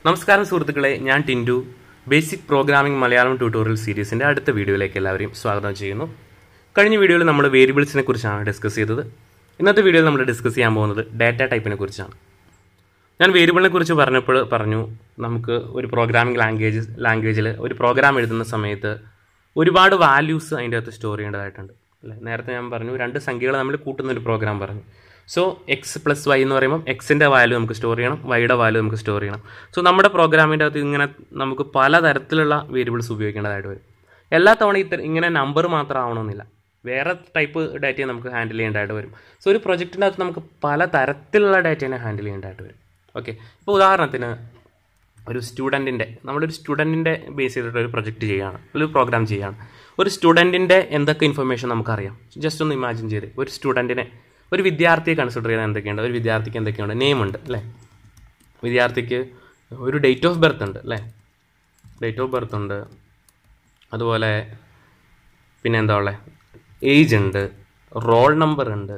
നമസ്കാരം സുഹൃത്തുക്കളെ ഞാൻ Tindu basic programming Malayalam tutorial സീരീസിൻ്റെ അടുത്ത വീഡിയോയിലേക്ക് എല്ലാവരെയും സ്വാഗതം ചെയ്യുന്നു കഴിഞ്ഞ വീഡിയോയിൽ നമ്മൾ വേരിയബിൾസിനെ കുറിച്ചാണ് ഡിസ്കസ് ചെയ്തത് ഇന്നത്തെ വീഡിയോയിൽ നമ്മൾ ഡിസ്കസ് ചെയ്യാൻ പോകുന്നത് ഡാറ്റ ടൈപ്പിനെ കുറിച്ചാണ് ഞാൻ വേരിയബിളിനെ കുറിച്ച് പറഞ്ഞപ്പോൾ പറഞ്ഞു നമുക്ക് ഒരു പ്രോഗ്രാമിംഗ് ലാംഗ്വേജ് ലാംഗ്വേജിൽ ഒരു പ്രോഗ്രാം എഴുതുന്ന സമയത്ത് ഒരുപാട് വാല്യൂസ് അതിൻ്റെ അകത്ത് സ്റ്റോർ ചെയ്യേണ്ടതായിട്ടുണ്ട് അല്ലേ നേരത്തെ ഞാൻ പറഞ്ഞു രണ്ട് സംഖ്യകൾ നമ്മൾ കൂട്ടുന്ന ഒരു പ്രോഗ്രാം പറഞ്ഞു സോ എക്സ് പ്ലസ് വൈ എന്ന് പറയുമ്പോൾ എക്സിൻ്റെ വാല്യൂ നമുക്ക് സ്റ്റോർ ചെയ്യണം വൈയുടെ വാല്യൂ നമുക്ക് സ്റ്റോർ ചെയ്യണം സോ നമ്മുടെ പ്രോഗ്രാമിൻ്റെ അകത്ത് ഇങ്ങനെ നമുക്ക് പലതരത്തിലുള്ള വേരിയബിൾസ് ഉപയോഗിക്കേണ്ടതായിട്ട് വരും എല്ലാ തവണ ഇത്ര ഇങ്ങനെ നമ്പർ മാത്രം ആവണമെന്നില്ല വേറെ ടൈപ്പ് ഡാറ്റയെ നമുക്ക് ഹാൻഡിൽ ചെയ്യേണ്ടതായിട്ട് വരും സോ ഒരു പ്രൊജക്റ്റിൻ്റെ അകത്ത് നമുക്ക് പല തരത്തിലുള്ള ഡാറ്റയെ ഹാൻഡിൽ ചെയ്യേണ്ടതായിട്ട് വരും ഓക്കെ ഇപ്പോൾ ഉദാഹരണത്തിന് ഒരു സ്റ്റുഡൻറ്റിൻ്റെ നമ്മളൊരു സ്റ്റുഡൻറ്റിൻ്റെ ബേസ് ചെയ്തിട്ട് ഒരു പ്രൊജക്റ്റ് ചെയ്യുകയാണ് ഒരു പ്രോഗ്രാം ചെയ്യുകയാണ് ഒരു സ്റ്റുഡൻറ്റിൻ്റെ എന്തൊക്കെ ഇൻഫർമേഷൻ നമുക്കറിയാം ജസ്റ്റ് ഒന്ന് ഇമാജിൻ ചെയ്ത് ഒരു സ്റ്റുഡൻറ്റിനെ ഒരു വിദ്യാർത്ഥിയെ കൺസിഡർ ചെയ്താൽ എന്തൊക്കെയുണ്ട് ഒരു വിദ്യാർത്ഥിക്ക് എന്തൊക്കെയുണ്ട് നെയിം ഉണ്ട് അല്ലേ വിദ്യാർത്ഥിക്ക് ഒരു ഡേറ്റ് ഓഫ് ബർത്ത് ഉണ്ട് അല്ലേ ഡേറ്റ് ഓഫ് ബർത്ത് ഉണ്ട് അതുപോലെ പിന്നെ എന്താ ഉള്ളത് ഏജ് ഉണ്ട് റോൾ നമ്പർ ഉണ്ട്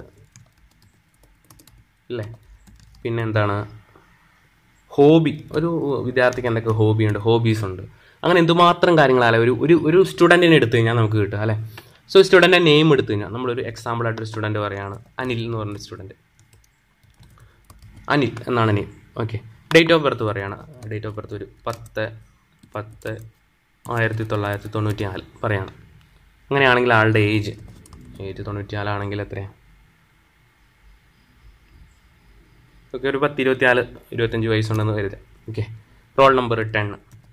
അല്ലേ പിന്നെ എന്താണ് ഹോബി ഒരു വിദ്യാർത്ഥിക്ക് എന്തൊക്കെ ഹോബി ഉണ്ട് ഹോബീസ് ഉണ്ട് അങ്ങനെ എന്തുമാത്രം കാര്യങ്ങളാലെ ഒരു ഒരു ഒരു സ്റ്റുഡൻറ്റിനെ എടുത്തു കഴിഞ്ഞാൽ നമുക്ക് കിട്ടും അല്ലേ സോ സ്റ്റുഡൻറ്റിൻ്റെ നെയിം എടുത്തു കഴിഞ്ഞാൽ നമ്മളൊരു എക്സാമ്പിൾ ആയിട്ടൊരു സ്റ്റുഡൻറ്റ് പറയുകയാണ് അനിൽ എന്ന് പറഞ്ഞ സ്റ്റുഡൻറ്റ് അനിൽ എന്നാണ് name okay date of birth പറയുകയാണ് ഡേറ്റ് ഓഫ് ബർത്ത് ഒരു പത്ത് പത്ത് ആയിരത്തി തൊള്ളായിരത്തി തൊണ്ണൂറ്റി നാല് പറയാണ് അങ്ങനെയാണെങ്കിൽ ആളുടെ ഏജ് ഏജ് തൊണ്ണൂറ്റി നാലാണെങ്കിൽ എത്രയാണ് ഓക്കെ ഒരു പത്ത് ഇരുപത്തിനാല് ഇരുപത്തഞ്ച് വയസ്സുണ്ടെന്ന് കരുതാം okay roll number ten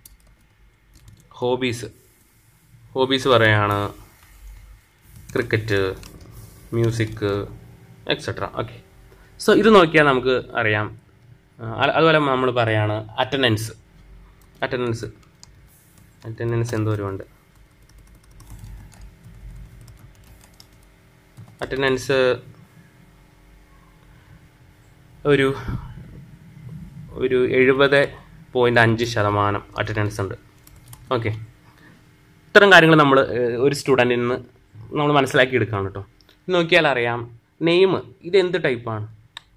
hobbies hobbies പറയുകയാണ് cricket music etcetera okay so ഇത് നോക്കിയാൽ നമുക്ക് അറിയാം ആ, അ- അതുപോലെ നമ്മൾ പറയാണ് അറ്റൻഡൻസ് അറ്റൻഡൻസ് അറ്റൻഡൻസ് എന്തോരമുണ്ട് അറ്റൻഡൻസ് ഒരു ഒരു എഴുപത് പോയിൻ്റ് അഞ്ച് ശതമാനം അറ്റൻഡൻസ് ഉണ്ട് ഓക്കെ ഇത്തരം കാര്യങ്ങൾ നമ്മൾ ഒരു സ്റ്റുഡൻറ്റിൽ നിന്ന് നമ്മൾ മനസ്സിലാക്കി എടുക്കുകയാണ് കേട്ടോ ഇത് നോക്കിയാൽ അറിയാം നെയിം ഇത് എന്ത് ടൈപ്പാണ്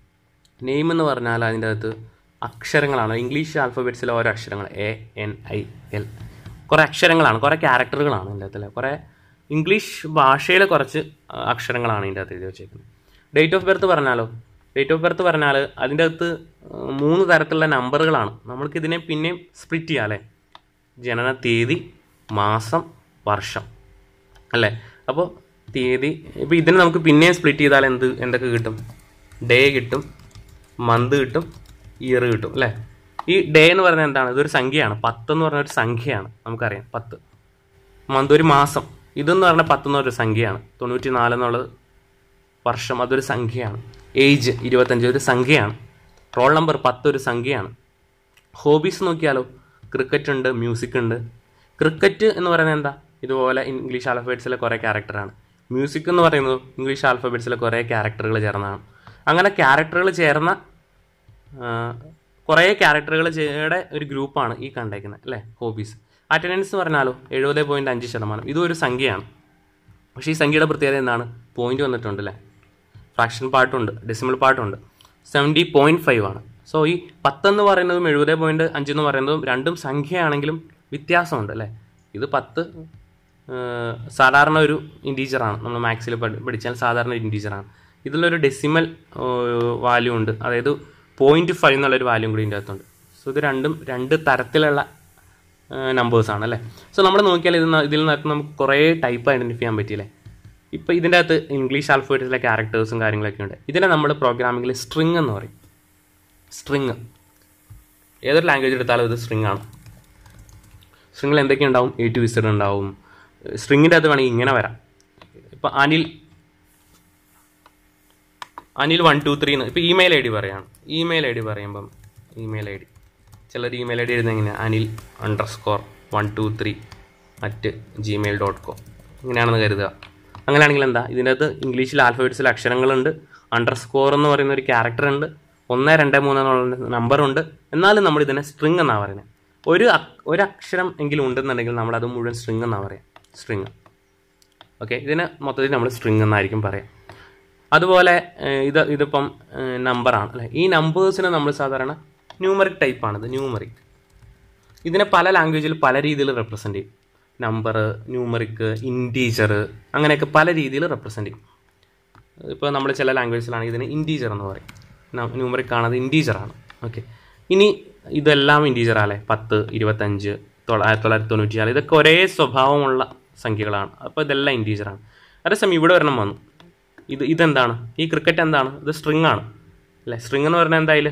നെയിം എന്ന് പറഞ്ഞാൽ അതിൻ്റെ അകത്ത് അക്ഷരങ്ങളാണ് ഇംഗ്ലീഷ് ആൽഫബറ്റ്സിലെ ഓരോ അക്ഷരങ്ങൾ എ എൻ ഐ എൽ കുറേ അക്ഷരങ്ങളാണ് കുറേ ക്യാരക്ടറുകളാണ് ഇതിൻ്റെ അകത്തിലെ കുറേ ഇംഗ്ലീഷ് ഭാഷയിലെ കുറച്ച് ആ, അക്ഷരങ്ങളാണ് ഇതിൻ്റെ അകത്ത് എഴുതി വെച്ചേക്കുന്നത് ഡേറ്റ് ഓഫ് ബർത്ത് പറഞ്ഞാലോ ഡേറ്റ് ഓഫ് ബർത്ത് പറഞ്ഞാൽ അതിൻ്റെ അകത്ത് ആ, മൂന്ന് തരത്തിലുള്ള നമ്പറുകളാണ് നമ്മൾക്ക് ഇതിനെ പിന്നെയും സ്പ്ലിറ്റ് ചെയ്യാം അല്ലേ ജനന തീയതി മാസം വർഷം അല്ലേ അപ്പോൾ തീയതി ഇപ്പോൾ ഇതിനെ നമുക്ക് പിന്നെയും സ്പ്ലിറ്റ് ചെയ്താൽ എന്ത് എന്തൊക്കെ കിട്ടും ഡേ കിട്ടും മന്ത് കിട്ടും ഇയർ കിട്ടും അല്ലേ ഈ ഡേ എന്ന് പറയുന്നത് എന്താണ് ഇതൊരു സംഖ്യയാണ് പത്ത് എന്ന് പറഞ്ഞ ഒരു സംഖ്യയാണ് നമുക്കറിയാം പത്ത് മന്ത് ഒരു മാസം ഇതെന്ന് പറഞ്ഞാൽ പത്ത് എന്ന് പറഞ്ഞൊരു സംഖ്യയാണ് തൊണ്ണൂറ്റി നാല് എന്നുള്ളത് വർഷം അതൊരു സംഖ്യയാണ് ഏജ് ഇരുപത്തഞ്ച് ഒരു സംഖ്യയാണ് റോൾ നമ്പർ പത്ത് ഒരു സംഖ്യയാണ് ഹോബീസ് നോക്കിയാലോ ക്രിക്കറ്റ് ഉണ്ട് മ്യൂസിക് ഉണ്ട് ക്രിക്കറ്റ് എന്ന് പറയുന്നത് എന്താ ഇതുപോലെ ഇംഗ്ലീഷ് ആൽഫബറ്റ്സിലെ കുറേ ക്യാരക്ടറാണ് മ്യൂസിക് എന്ന് പറയുന്നത് ഇംഗ്ലീഷ് ആൽഫബറ്റ്സിലെ കുറേ ക്യാരക്ടറുകൾ ചേർന്നതാണ് അങ്ങനെ ക്യാരക്ടറുകൾ ചേർന്ന ആ, കുറേ ക്യാരക്ടറുകൾ ചെയ്യുടെ ഒരു ഗ്രൂപ്പാണ് ഈ കണ്ടേക്കുന്നത് അല്ലേ ഹോബീസ് അറ്റൻഡൻസ് പറഞ്ഞാലോ എഴുപത് പോയിൻറ്റ് അഞ്ച് ശതമാനം ഇതും ഒരു സംഖ്യയാണ് പക്ഷേ ഈ സംഖ്യയുടെ പ്രത്യേകത എന്താണ് പോയിന്റ് വന്നിട്ടുണ്ട് അല്ലേ ഫ്രാക്ഷൻ പാർട്ടുണ്ട് ഡെസിമൽ പാർട്ടുണ്ട് സെവൻറ്റി പോയിൻറ്റ് ഫൈവ് ആണ് സോ ഈ പത്തെന്ന് പറയുന്നതും എഴുപത് പോയിൻറ്റ് അഞ്ച് എന്ന് പറയുന്നതും രണ്ടും സംഖ്യയാണെങ്കിലും വ്യത്യാസമുണ്ട് അല്ലേ ഇത് പത്ത് ഏഹ്, സാധാരണ ഒരു ഇൻറ്റീജറാണ് നമ്മൾ മാത്സിൽ പഠിച്ചാൽ സാധാരണ ഒരു ഇൻറ്റീജറാണ് ഇതിലൊരു ഡെസിമൽ വാല്യൂ ഉണ്ട് അതായത് പോയിൻറ്റ് ഫൈവ് എന്നുള്ളൊരു വാല്യൂ കൂടി ഇതിൻ്റെ അകത്തുണ്ട് സോ ഇത് രണ്ടും രണ്ട് തരത്തിലുള്ള നമ്പേഴ്സാണ് അല്ലേ സോ നമ്മൾ നോക്കിയാൽ ഇത് ന- ഇതിൽ നിന്നകത്ത് നമുക്ക് കുറേ ടൈപ്പ് ഐഡൻറ്റിഫൈ ചെയ്യാൻ പറ്റിയില്ലേ ഇപ്പോൾ ഇതിൻ്റെ അകത്ത് ഇംഗ്ലീഷ് ആൽഫബറ്റിലെ ക്യാരക്ടേഴ്സും കാര്യങ്ങളൊക്കെ ഉണ്ട് ഇതിനെ നമ്മൾ പ്രോഗ്രാമിങ്ങിൽ സ്ട്രിങ് എന്ന് പറയും സ്ട്രിങ് ഏതൊരു ലാംഗ്വേജ് എടുത്താലും ഇത് സ്ട്രിങ് ആണ് സ്ട്രിങ്ങിൽ എന്തൊക്കെ ഉണ്ടാവും എ ടു വിസഡ് ഉണ്ടാവും സ്ട്രിങ്ങിൻ്റെ അകത്ത് വേണമെങ്കിൽ ഇങ്ങനെ വരാം ഇപ്പോൾ Anil Anil one two three എന്ന് ഇപ്പോൾ ഇമെയിൽ ഐ ഡി പറയാണ് ഇമെയിൽ ഐ ഡി പറയുമ്പം ഇമെയിൽ ഐ ഡി ചിലർ ഇമെയിൽ ഐ ഡി എഴുതുന്നത് എങ്ങനെയാണ് Anil underscore one two three at Gmail dot com ഇങ്ങനെയാണെന്ന് കരുതുക അങ്ങനെയാണെങ്കിൽ എന്താ ഇതിൻ്റെ അകത്ത് ഇംഗ്ലീഷിൽ ആൽഫബറ്റ്സിൽ അക്ഷരങ്ങളുണ്ട് അണ്ടർ സ്കോർ എന്ന് പറയുന്ന ഒരു ക്യാരക്ടർ ഉണ്ട് ഒന്ന് രണ്ട് മൂന്ന് എന്നുള്ള നമ്പറുണ്ട് എന്നാലും നമ്മൾ ഇതിനെ സ്ട്രിങ് എന്നാണ് പറയുന്നത് ഒരു അക്- ഒരു അക്ഷരം എങ്കിലും ഉണ്ടെന്നുണ്ടെങ്കിൽ നമ്മൾ അത് മുഴുവൻ സ്ട്രിങ് എന്നാണ് പറയുക സ്ട്രിങ് ഓക്കെ ഇതിന് മൊത്തത്തിൽ നമ്മൾ സ്ട്രിങ് എന്നായിരിക്കും പറയാം അതുപോലെ ഏഹ്, ഇത് ഇതിപ്പം നമ്പറാണ് അല്ലേ ഈ നമ്പേഴ്സിനെ നമ്മൾ സാധാരണ ന്യൂമറിക് ടൈപ്പാണിത് ന്യൂമറിക് ഇതിനെ പല ലാംഗ്വേജിൽ പല രീതിയിൽ റെപ്രസെൻ്റ് ചെയ്യും നമ്പർ ന്യൂമറിക്ക് ഇൻറ്റീജർ അങ്ങനെയൊക്കെ പല രീതിയിൽ റെപ്രസെൻ്റ് ചെയ്യും ഇപ്പോൾ നമ്മൾ ചില ലാംഗ്വേജിലാണെങ്കിൽ ഇതിന് ഇൻറ്റീജർ എന്ന് പറയും ന്യൂമറിക് ആണത് ഇൻറ്റീജറാണ് ഓക്കെ ഇനി ഇതെല്ലാം ഇൻറ്റീജറാല്ലേ പത്ത് ഇരുപത്തഞ്ച് തൊള്ള ആയിരത്തി തൊള്ളായിരത്തി തൊണ്ണൂറ്റി നാല് ഇതൊക്കെ ഒരേ സ്വഭാവമുള്ള സംഖ്യകളാണ് അപ്പോൾ ഇതെല്ലാം ഇൻറ്റീജറാണ് അതേസമയം ഇവിടെ ഒരെണ്ണം വന്നു ഇത് ഇതെന്താണ് ഈ ക്രിക്കറ്റ് എന്താണ് ഇത് സ്ട്രിങ് ആണ് അല്ലേ സ്ട്രിങ് എന്ന് പറഞ്ഞാൽ എന്തായാലും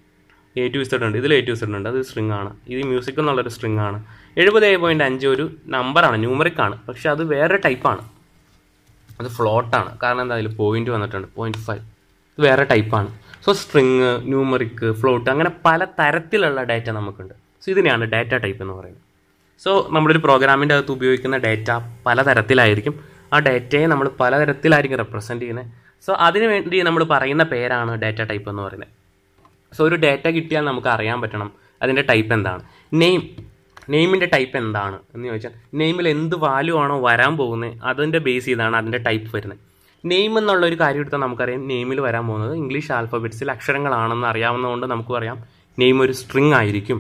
എ ടു ഇസഡ് ഉണ്ട് ഇതിൽ എ ടു ഇസഡ് ഉണ്ട് അത് സ്ട്രിങ് ആണ് ഇത് മ്യൂസിക് എന്നുള്ളൊരു സ്ട്രിങ് ആണ് എഴുപത് ഏഴ് പോയിൻറ്റ് അഞ്ച് ഒരു നമ്പറാണ് ന്യൂമറിക് ആണ് പക്ഷെ അത് വേറെ ടൈപ്പാണ് അത് ഫ്ലോട്ടാണ് കാരണം എന്താ അതിൽ പോയിന്റ് വന്നിട്ടുണ്ട് പോയിന്റ് ഫൈവ് ഇത് വേറെ ടൈപ്പാണ് സോ സ്ട്രിങ് ന്യൂമറിക് ഫ്ലോട്ട് അങ്ങനെ പല തരത്തിലുള്ള ഡാറ്റ നമുക്കുണ്ട് സോ ഇതിനെയാണ് ഡാറ്റ ടൈപ്പ് എന്ന് പറയുന്നത് സോ നമ്മളൊരു പ്രോഗ്രാമിൻ്റെ അകത്ത് ഉപയോഗിക്കുന്ന ഡാറ്റ പലതരത്തിലായിരിക്കും ആ ഡാറ്റയെ നമ്മൾ പലതരത്തിലായിരിക്കും റെപ്രസെൻറ്റ് ചെയ്യുന്നത് സോ അതിന് വേണ്ടി നമ്മൾ പറയുന്ന പേരാണ് ഡാറ്റ ടൈപ്പ് എന്ന് പറയുന്നത് സോ ഒരു ഡാറ്റ കിട്ടിയാൽ നമുക്ക് അറിയാൻ പറ്റണം അതിൻ്റെ ടൈപ്പ് എന്താണ് നെയിം നെയിമിൻ്റെ ടൈപ്പ് എന്താണ് എന്ന് ചോദിച്ചാൽ നെയിമിൽ എന്ത് വാല്യൂ ആണോ വരാൻ പോകുന്നത് അതിൻ്റെ ബേസ് ചെയ്താണ് അതിൻ്റെ ടൈപ്പ് വരുന്നത് നെയിം എന്നുള്ള ഒരു കാര്യം എടുത്താൽ നമുക്കറിയാം നെയിമിൽ വരാൻ പോകുന്നത് ഇംഗ്ലീഷ് ആൽഫബറ്റ്സിൽ അക്ഷരങ്ങളാണെന്ന് അറിയാവുന്നതുകൊണ്ട് നമുക്ക് പറയാം നെയിം ഒരു സ്ട്രിങ് ആയിരിക്കും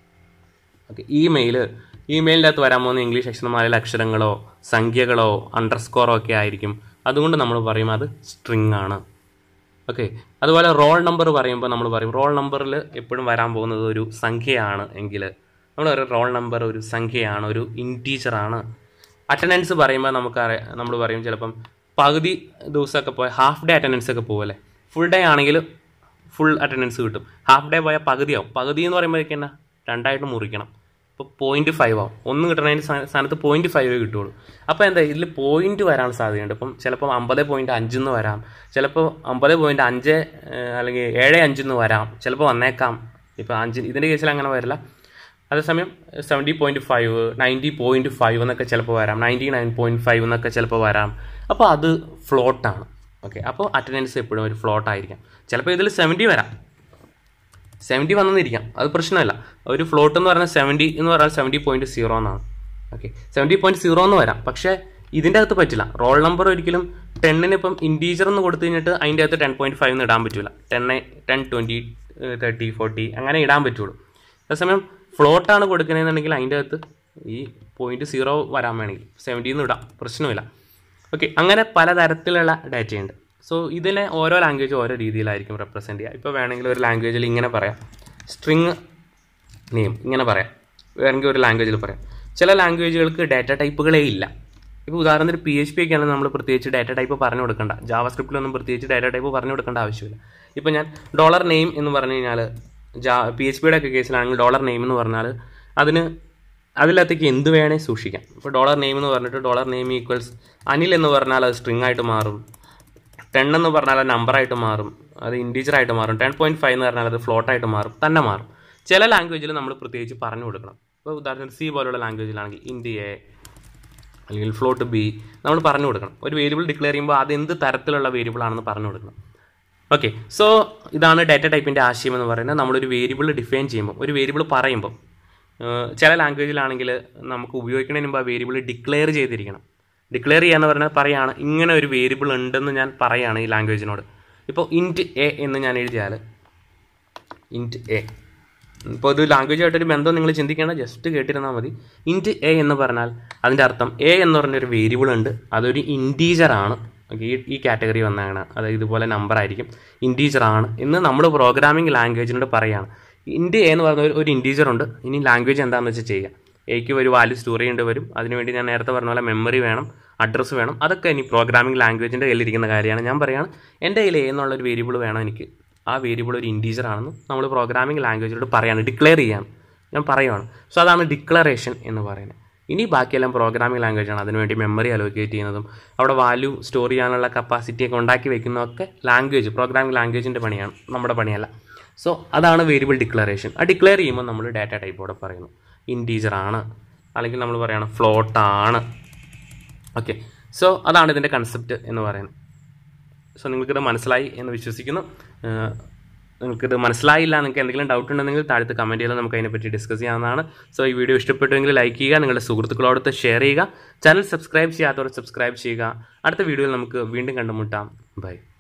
ഓക്കെ ഇമെയിൽ ഇമെയിലിൻ്റെ അകത്ത് വരാൻ പോകുന്ന ഇംഗ്ലീഷ് അക്ഷരമാലയിൽ അക്ഷരങ്ങളോ സംഖ്യകളോ അണ്ടർസ്കോറോ ഒക്കെ ആയിരിക്കും അതുകൊണ്ട് നമ്മൾ പറയും അത് സ്ട്രിങ് ആണ് ഓക്കെ അതുപോലെ റോൾ നമ്പർ പറയുമ്പോൾ നമ്മൾ പറയും റോൾ നമ്പറിൽ എപ്പോഴും വരാൻ പോകുന്നത് ഒരു സംഖ്യയാണ് എങ്കിൽ നമ്മൾ പറയും റോൾ നമ്പർ ഒരു സംഖ്യയാണ് ഒരു ഇൻറ്റീച്ചറാണ് അറ്റൻഡൻസ് പറയുമ്പോൾ നമുക്ക് നമ്മൾ പറയും ചിലപ്പം പകുതി ദിവസമൊക്കെ പോയ ഹാഫ് ഡേ അറ്റൻഡൻസ് ഒക്കെ പോകുമല്ലേ ഫുൾ ഡേ ആണെങ്കിൽ ഫുൾ അറ്റൻഡൻസ് കിട്ടും ഹാഫ് ഡേ പോയാൽ പകുതിയാവും പകുതി എന്ന് പറയുമ്പോഴേക്ക് എന്നാ രണ്ടായിട്ട് മുറിക്കണം ഇപ്പോൾ പോയിന്റ് ഫൈവ് ആവും ഒന്ന് കിട്ടണതിന് സ്ഥാനത്ത് പോയിന്റ് ഫൈവ് കിട്ടുള്ളൂ അപ്പോൾ എന്താ ഇതിൽ പോയിന്റ് വരാൻ സാധ്യതയുണ്ട് ഇപ്പം ചിലപ്പോൾ അമ്പത് പോയിന്റ് അഞ്ചെന്ന് വരാം ചിലപ്പോൾ അമ്പത് പോയിന്റ് അഞ്ച് ഏഹ്, അല്ലെങ്കിൽ ഏഴ് അഞ്ചെന്ന് വരാം ചിലപ്പോൾ വന്നേക്കാം ഇപ്പോൾ അഞ്ച് ഇതിൻ്റെ കേസിൽ അങ്ങനെ വരില്ല അതേസമയം seventy point five ninety point five എന്നൊക്കെ ചിലപ്പോൾ വരാം നയൻറ്റി നയൻ പോയിന്റ് ഫൈവ് എന്നൊക്കെ ചിലപ്പോൾ വരാം അപ്പോൾ അത് ഫ്ലോട്ടാണ് ഓക്കെ അപ്പോൾ അറ്റൻഡൻസ് എപ്പോഴും ഒരു ഫ്ലോട്ട് ആയിരിക്കാം ചിലപ്പോൾ ഇതിൽ സെവൻറ്റി വരാം സെവൻറ്റി വന്നെന്നിരിക്കാം അത് പ്രശ്നമല്ല ഒരു ഫ്ലോട്ട് എന്ന് പറഞ്ഞാൽ സെവൻറ്റി എന്ന് പറഞ്ഞാൽ സെവൻറ്റി പോയിന്റ് സീറോ എന്നാണ് ഓക്കെ സെവൻറ്റി പോയിന്റ് സീറോ എന്ന് വരാം പക്ഷേ ഇതിൻ്റെ അകത്ത് പറ്റില്ല റോൾ നമ്പർ ഒരിക്കലും ടെന്നിന് ഇപ്പം ഇൻറ്റീജർ എന്ന് കൊടുത്തു കഴിഞ്ഞിട്ട് അതിൻ്റെ അകത്ത് ടെൻ പോയിന്റ് ഫൈവ് എന്ന് ഇടാൻ പറ്റില്ല ten ten twenty thirty forty അങ്ങനെ ഇടാൻ പറ്റുള്ളൂ അതേസമയം ഫ്ലോട്ടാണ് കൊടുക്കുന്നതെന്നുണ്ടെങ്കിൽ അതിൻ്റെ അകത്ത് ഈ പോയിന്റ് സീറോ വരാൻ വേണമെങ്കിൽ സെവൻറ്റിന്ന് ഇടാം പ്രശ്നമില്ല ഓക്കെ അങ്ങനെ പലതരത്തിലുള്ള ഡാറ്റയുണ്ട് സോ ഇതിനെ ഓരോ ലാംഗ്വേജ് ഓരോ രീതിയിലായിരിക്കും റെപ്രസെൻറ്റ് ചെയ്യുക ഇപ്പോൾ വേണമെങ്കിൽ ഒരു ലാംഗ്വേജിൽ ഇങ്ങനെ പറയാം സ്ട്രിങ് നെയിം ഇങ്ങനെ പറയാം വേണമെങ്കിൽ ഒരു ലാംഗ്വേജിൽ പറയാം ചില ലാംഗ്വേജുകൾക്ക് ഡാറ്റ ടൈപ്പുകളേ ഇല്ല ഇപ്പോൾ ഉദാഹരണത്തിന് പി എച്ച് പി ഒക്കെ ആണെങ്കിൽ നമ്മൾ പ്രത്യേകിച്ച് ഡാറ്റ ടൈപ്പ് പറഞ്ഞു കൊടുക്കണ്ട ജാവാസ്ക്രിപ്റ്റിലൊന്നും പ്രത്യേകിച്ച് ഡാറ്റ ടൈപ്പ് പറഞ്ഞു കൊടുക്കേണ്ട ആവശ്യമില്ല ഇപ്പോൾ ഞാൻ ഡോളർ നെയിം എന്ന് പറഞ്ഞു കഴിഞ്ഞാൽ ജാ പി എച്ച് പിയുടെ ഒക്കെ കേസിലാണെങ്കിൽ ഡോളർ നെയിം എന്ന് പറഞ്ഞാൽ അതിന് അതിലകത്തേക്ക് എന്ത് വേണേൽ സൂക്ഷിക്കാം ഇപ്പോൾ ഡോളർ നെയിം എന്ന് പറഞ്ഞിട്ട് ഡോളർ നെയിം ഈക്വൽസ് അനിൽ എന്ന് പറഞ്ഞാൽ അത് സ്ട്രിങ് ആയിട്ട് മാറും ടെൻ എന്ന് പറഞ്ഞാൽ അത് നമ്പറായിട്ട് മാറും അത് ഇൻറ്റീജർ ആയിട്ട് മാറും ടെൻ പോയിന്റ് ഫൈവ് എന്ന് പറഞ്ഞാൽ അത് ഫ്ലോട്ട് ആയിട്ട് മാറും തന്നെ മാറും ചില ലാംഗ്വേജിൽ നമ്മൾ പ്രത്യേകിച്ച് പറഞ്ഞു കൊടുക്കണം ഇപ്പോൾ ഉദാഹരണത്തിന് സി പോലുള്ള ലാംഗ്വേജിലാണെങ്കിൽ ഇന്ത്യ അല്ലെങ്കിൽ ഫ്ലോട്ട് ബി നമ്മൾ പറഞ്ഞു കൊടുക്കണം ഒരു വേരിയബിൾ ഡിക്ലെയർ ചെയ്യുമ്പോൾ അത് എന്ത് തരത്തിലുള്ള വേരിയബിൾ ആണെന്ന് പറഞ്ഞു കൊടുക്കണം ഓക്കെ സോ ഇതാണ് ഡാറ്റ ടൈപ്പിൻ്റെ ആശയം എന്ന് പറയുന്നത് നമ്മളൊരു വേരിയബിൾ ഡിഫൈൻ ചെയ്യുമ്പോൾ ഒരു വേരിയബിൾ പറയുമ്പോൾ ഏഹ് ചില ലാംഗ്വേജിലാണെങ്കിൽ നമുക്ക് ഉപയോഗിക്കുന്നതിന് മുമ്പ് ആ വേരിയബിൾ ഡിക്ലെയർ ചെയ്തിരിക്കണം ഡിക്ലെയർ ചെയ്യാന്ന് പറഞ്ഞാൽ പറയാണ് ഇങ്ങനെ ഒരു വേരിയബിൾ ഉണ്ടെന്ന് ഞാൻ പറയാണ് ഈ ലാംഗ്വേജിനോട് ഇപ്പോൾ ഇൻറ്റ് എ എന്ന് ഞാൻ എഴുതിയാൽ ഇൻറ്റ് എ ഇപ്പോൾ ഇത് ലാംഗ്വേജായിട്ടൊരു ബന്ധം നിങ്ങൾ ചിന്തിക്കേണ്ട ജസ്റ്റ് കേട്ടിരുന്നാൽ മതി ഇൻറ്റ് എ എന്ന് പറഞ്ഞാൽ അതിൻ്റെ അർത്ഥം എ എന്ന് പറഞ്ഞൊരു വേരിയബിൾ ഉണ്ട് അതൊരു ഇൻറ്റീജർ ആണ് ഓക്കെ ഈ ഈ കാറ്റഗറി വന്നതാണ് അത് ഇതുപോലെ നമ്പർ ആയിരിക്കും ഇൻറ്റീജർ ആണ് എന്ന് നമ്മൾ പ്രോഗ്രാമിംഗ് ലാംഗ്വേജിനോട് പറയുകയാണ് ഇൻറ്റ് എ എന്ന് പറഞ്ഞ ഒരു- ഒരു ഇൻറ്റീജർ ഉണ്ട് ഇനി ലാംഗ്വേജ് എന്താണെന്ന് വെച്ചാൽ ചെയ്യുക എക്ക് ഒരു വാല്യൂ സ്റ്റോർ ചെയ്യേണ്ടി വരും അതിനുവേണ്ടി ഞാൻ നേരത്തെ പറഞ്ഞ പോലെ മെമ്മറി വേണം അഡ്രസ്സ് വേണം അതൊക്കെ ഇനി പ്രോഗ്രാമിംഗ് ലാംഗ്വേജിൻ്റെ കയ്യിലിരിക്കുന്ന കാര്യമാണ് ഞാൻ പറയുകയാണ് എൻ്റെ കയ്യിൽ എ എന്നുള്ളൊരു വേരിയബിൾ വേണം എനിക്ക് ആ വേരിയബിൾ ഒരു ഇൻറ്റീജർ ആണെന്ന് നമ്മൾ പ്രോഗ്രാമിംഗ് ലാംഗ്വേജിലോട് പറയാണ് ഡിക്ലെയർ ചെയ്യാണ് ഞാൻ പറയുവാണ് സോ അതാണ് ഡിക്ലറേഷൻ എന്ന് പറയുന്നത് ഇനി ബാക്കിയെല്ലാം പ്രോഗ്രാമിംഗ് ലാംഗ്വേജാണ് അതിനുവേണ്ടി മെമ്മറി അലോക്കേറ്റ് ചെയ്യുന്നതും അവിടെ വാല്യൂ സ്റ്റോർ ചെയ്യാനുള്ള കപ്പാസിറ്റി ഒക്കെ ഉണ്ടാക്കി വെക്കുന്നതൊക്കെ ലാംഗ്വേജ് പ്രോഗ്രാമിംഗ് ലാംഗ്വേജിൻ്റെ പണിയാണ് നമ്മുടെ പണിയല്ല സോ അതാണ് വേരിയബിൾ ഡിക്ലറേഷൻ ആ ഡിക്ലെയർ ചെയ്യുമ്പോൾ നമ്മൾ ഡാറ്റ ടൈപ്പോടെ പറയുന്നു ഇൻറ്റീജർ ആണ് അല്ലെങ്കിൽ നമ്മൾ പറയണം ഫ്ലോട്ട് ആണ് ഓക്കെ സോ അതാണ് ഇതിൻ്റെ കൺസെപ്റ്റ് എന്ന് പറയുന്നത് സോ നിങ്ങൾക്കിത് മനസ്സിലായി എന്ന് വിശ്വസിക്കുന്നു ഏഹ് നിങ്ങൾക്കിത് മനസ്സിലായില്ല നിങ്ങൾക്ക് എന്തെങ്കിലും ഡൗട്ട് ഉണ്ടെങ്കിൽ താഴത്ത് കമൻറ്റ് ചെയ്താൽ നമുക്ക് അതിനെപ്പറ്റി ഡിസ്കസ് ചെയ്യാവുന്നതാണ് സോ ഈ വീഡിയോ ഇഷ്ടപ്പെട്ടുവെങ്കിൽ ലൈക്ക് ചെയ്യുക നിങ്ങളുടെ സുഹൃത്തുക്കളോടൊത്ത് ഷെയർ ചെയ്യുക ചാനൽ സബ്സ്ക്രൈബ് ചെയ്യാത്തവർ സബ്സ്ക്രൈബ് ചെയ്യുക അടുത്ത വീഡിയോയിൽ നമുക്ക് വീണ്ടും കണ്ടുമുട്ടാം ബൈ